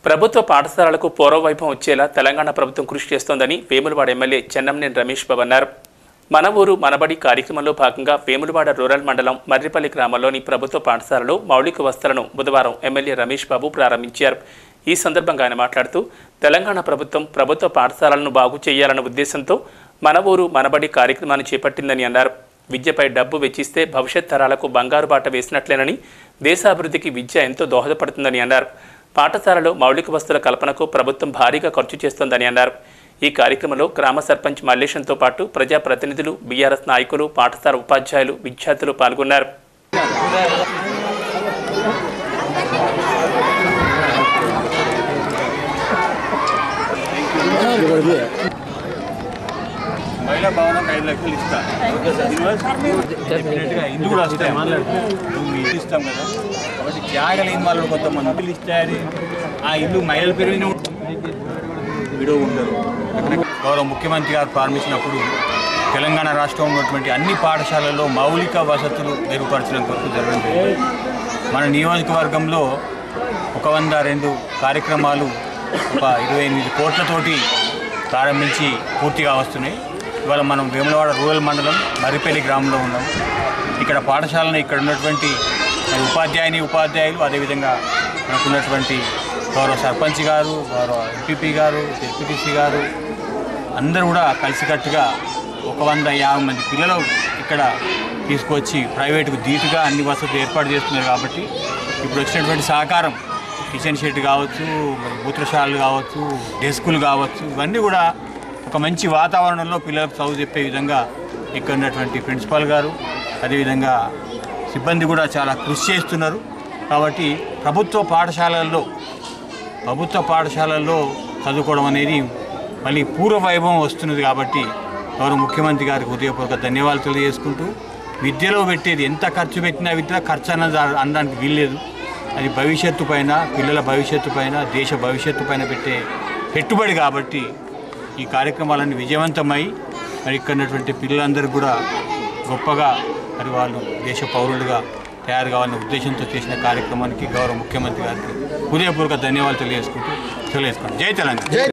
ప్రభుత్వ పాఠశాలలకు పూర్వవైభవం వచ్చేలా తెలంగాణ ప్రభుత్వం కృషి చేస్తోందని వేములవాడ ఎమ్మెల్యే చెన్నంనేని రమేష్ బాబు అన్నారు మన ఊరు మనబడి కార్యక్రమంలో భాగంగా వేములవాడ రూరల్ మండలం మర్రిపల్లి గ్రామంలోని ప్రభుత్వ పాఠశాలలో మౌలిక వసతులను బుధవారం ఎమ్మెల్యే రమేష్ బాబు ప్రారంభించారు ఈ సందర్భంగా ఆయన మాట్లాడుతూ తెలంగాణ ప్రభుత్వం ప్రభుత్వ పాఠశాలలను బాగు చేయాలన్న ఉద్దేశంతో మన ఊరు మనబడి కార్యక్రమాన్ని చేపట్టిందని అన్నారు విద్యపై డబ్బు వెచ్చిస్తే భవిష్యత్ తరాలకు బంగారు బాట వేసినట్లేనని దేశాభివృద్ధికి విద్య ఎంతో దోహదపడుతుందని అన్నారు పాఠశాలలో మౌలిక వస్తువుల కల్పనకు ప్రభుత్వం భారీగా ఖర్చు చేస్తోందని అన్నారు ఈ కార్యక్రమంలో గ్రామ సర్పంచ్ మల్లేశంతో పాటు ప్రజాప్రతినిధులు బీఆర్ఎస్ నాయకులు పాఠశాల ఉపాధ్యాయులు విద్యార్థులు పాల్గొన్నారు మహిళా భవనం ఐదు లక్షలు ఇస్తా డెఫినెట్గా ఇల్లు కూడా వస్తాయి నువ్వు మీ ఇల్లు ఇస్తాం కదా కాబట్టి జాగలేని వాళ్ళు కొంతమంది ఇల్లు ఇస్తాయని ఆ ఇల్లు మహిళల పేరు విడో ఉండరు గౌరవ ముఖ్యమంత్రి గారు ప్రారంభించినప్పుడు తెలంగాణ రాష్ట్రంలో ఉన్నటువంటి అన్ని పాఠశాలల్లో మౌలిక వసతులు మెరుగుపరచడం కొరకు జరగడం జరిగింది మన నియోజకవర్గంలో ఒక వంద రెండు కార్యక్రమాలు ఒక ఇరవై ఎనిమిది కోట్లతోటి ప్రారంభించి పూర్తిగా వస్తున్నాయి ఇవాళ మనం వేములవాడ రూరల్ మండలం మర్రిపల్లి గ్రామంలో ఉన్నాం ఇక్కడ పాఠశాలను ఇక్కడ ఉన్నటువంటి మరి ఉపాధ్యాయుని ఉపాధ్యాయులు అదేవిధంగా మనకున్నటువంటి గౌరవ సర్పంచ్ గారు గౌరవ ఎంపీపీ గారు డిప్యూటీసీ గారు అందరూ కూడా కలిసికట్టుగా ఒక వంద యాభై మంది పిల్లలు ఇక్కడ తీసుకొచ్చి ప్రైవేటుకు ధీటుగా అన్ని వసతులు ఏర్పాటు చేస్తున్నారు కాబట్టి ఇప్పుడు వచ్చినటువంటి సహకారం కిచెన్ షెడ్ కావచ్చు మరి మూత్రశాలలు కావచ్చు డెస్కులు కావచ్చు ఇవన్నీ కూడా ఒక మంచి వాతావరణంలో పిల్లలకు చదువు చెప్పే విధంగా ఇక్కడ ఉన్నటువంటి ప్రిన్సిపాల్ గారు అదేవిధంగా సిబ్బంది కూడా చాలా కృషి చేస్తున్నారు కాబట్టి ప్రభుత్వ పాఠశాలల్లో ప్రభుత్వ పాఠశాలల్లో చదువుకోవడం అనేది మళ్ళీ పూర్వ వైభవం వస్తున్నది కాబట్టి గౌరవ ముఖ్యమంత్రి గారికి హృదయపూర్వక ధన్యవాదాలు తెలియజేసుకుంటూ విద్యలో పెట్టేది ఎంత ఖర్చు పెట్టినా విద్య ఖర్చు అన్నది అనడానికి వీల్లేదు అది భవిష్యత్తు పైన పిల్లల భవిష్యత్తు పైన దేశ భవిష్యత్తు పైన పెట్టే పెట్టుబడి కాబట్టి ఈ కార్యక్రమాలన్నీ విజయవంతమై మరి ఇక్కడ ఉన్నటువంటి పిల్లలందరూ కూడా గొప్పగా మరి వాళ్ళు దేశ పౌరులుగా తయారు కావాలనే ఉద్దేశంతో చేసిన కార్యక్రమానికి గౌరవ ముఖ్యమంత్రి గారికి హృదయపూర్వక ధన్యవాదాలు తెలియజేసుకుంటూ తెలియజేసుకోండి జై తెలంగాణ